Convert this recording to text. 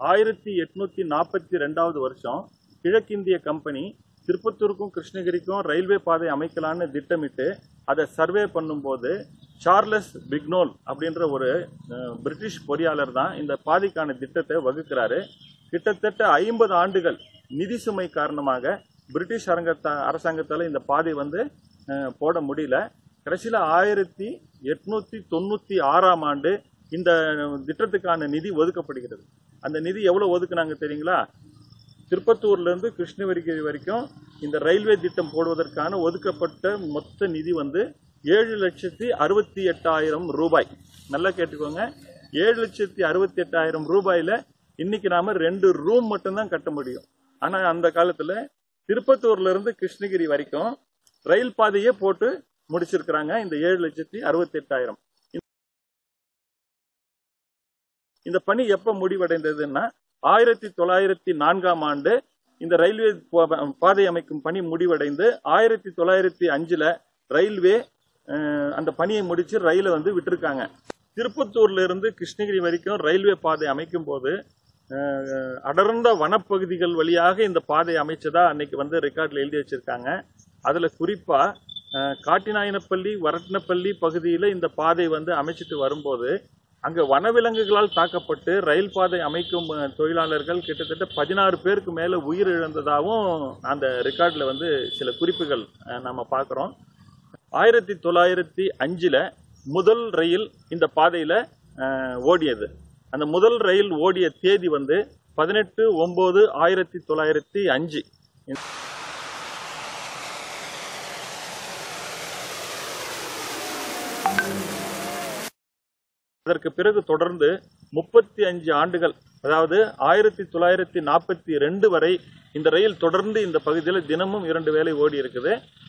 ஆயிரத்தி எட்நூத்தி நாற்பத்தி ரெண்டாவது வருஷம் கிழக்கிந்திய கம்பெனி திருப்பத்தூருக்கும் கிருஷ்ணகிரிக்கும் ரயில்வே பாதை அமைக்கலான்னு திட்டமிட்டு அதை சர்வே பண்ணும்போது சார்லஸ் பிக்னோல் அப்படின்ற ஒரு அஹ், பிரிட்டிஷ் பொறியாளர் தான் இந்த பாதைக்கான திட்டத்தை வகுக்கிறாரு கிட்டத்தட்ட ஐம்பது ஆண்டுகள் நிதி சுமை காரணமாக பிரிட்டிஷ் அரங்கத்த அரசாங்கத்தால் இந்த பாதை வந்து அஹ், போட முடியல கடைசியில் ஆயிரத்தி எட்நூத்தி தொண்ணூத்தி ஆறாம் ஆண்டு இந்த திட்டத்துக்கான நிதி ஒதுக்கப்படுகிறது அந்த நிதி எவ்வளவு ஒதுக்குனாங்க தெரியுங்களா திருப்பத்தூர்ல இருந்து கிருஷ்ணகிரி வரைக்கும் இந்த ரயில்வே திட்டம் போடுவதற்கான ஒதுக்கப்பட்ட மொத்த நிதி வந்து ஏழு லட்சத்தி அறுபத்தி எட்டாயிரம் ரூபாய் நல்லா கேட்டுக்கோங்க ஏழு லட்சத்தி அறுபத்தி எட்டாயிரம் ரூபாயில இன்னைக்கு நாம ரெண்டு ரூம் மட்டும்தான் கட்ட முடியும் ஆனா அந்த காலத்துல திருப்பத்தூர்ல இருந்து கிருஷ்ணகிரி வரைக்கும் ரயில் பாதையே போட்டு முடிச்சிருக்கிறாங்க இந்த ஏழு லட்சத்தி அறுபத்தி எட்டாயிரம் இந்த பணி எப்ப முடிவடைந்ததுன்னா ஆயிரத்தி தொள்ளாயிரத்தி நான்காம் ஆண்டு இந்த ரயில்வே பா- பாதை அமைக்கும் பணி முடிவடைந்து ஆயிரத்தி தொள்ளாயிரத்தி அஞ்சுல ரயில்வே அஹ், அந்த பணியை முடிச்சு ரயிலை வந்து விட்டிருக்காங்க திருப்பத்தூர்ல இருந்து கிருஷ்ணகிரி வரைக்கும் ரயில்வே பாதை அமைக்கும் போது அஹ், அடர்ந்த வனப்பகுதிகள் வழியாக இந்த பாதை அமைச்சதா அன்னைக்கு வந்து ரெக்கார்ட்ல எழுதி வச்சிருக்காங்க அதுல குறிப்பா அஹ், காட்டிநாயனப்பள்ளி வரட்னப்பள்ளி பகுதியில இந்த பாதை வந்து அமைச்சிட்டு வரும்போது அங்க வனவிலங்குகளால் தாக்கப்பட்டு ரயில் பாதை அமைக்கும் அஹ், தொழிலாளர்கள் கிட்டத்தட்ட பதினாறு பேருக்கு மேல உயிர் இழந்ததாகவும் அந்த ரெக்கார்ட்ல வந்து சில குறிப்புகள் அஹ், நம்ம பார்க்கிறோம் ஆயிரத்தி தொள்ளாயிரத்தி அஞ்சுல முதல் ரயில் இந்த பாதையில அஹ், ஓடியது அந்த முதல் ரயில் ஓடிய தேதி வந்து பதினெட்டு ஒன்பது ஆயிரத்தி தொள்ளாயிரத்தி அஞ்சு அதற்கு பிறகு தொடர்ந்து முப்பத்தி அஞ்சு ஆண்டுகள் அதாவது ஆயிரத்தி தொள்ளாயிரத்தி நாற்பத்தி ரெண்டு வரை இந்த ரயில் தொடர்ந்து இந்த பகுதியில் தினமும் இரண்டு வேளை ஓடி இருக்குது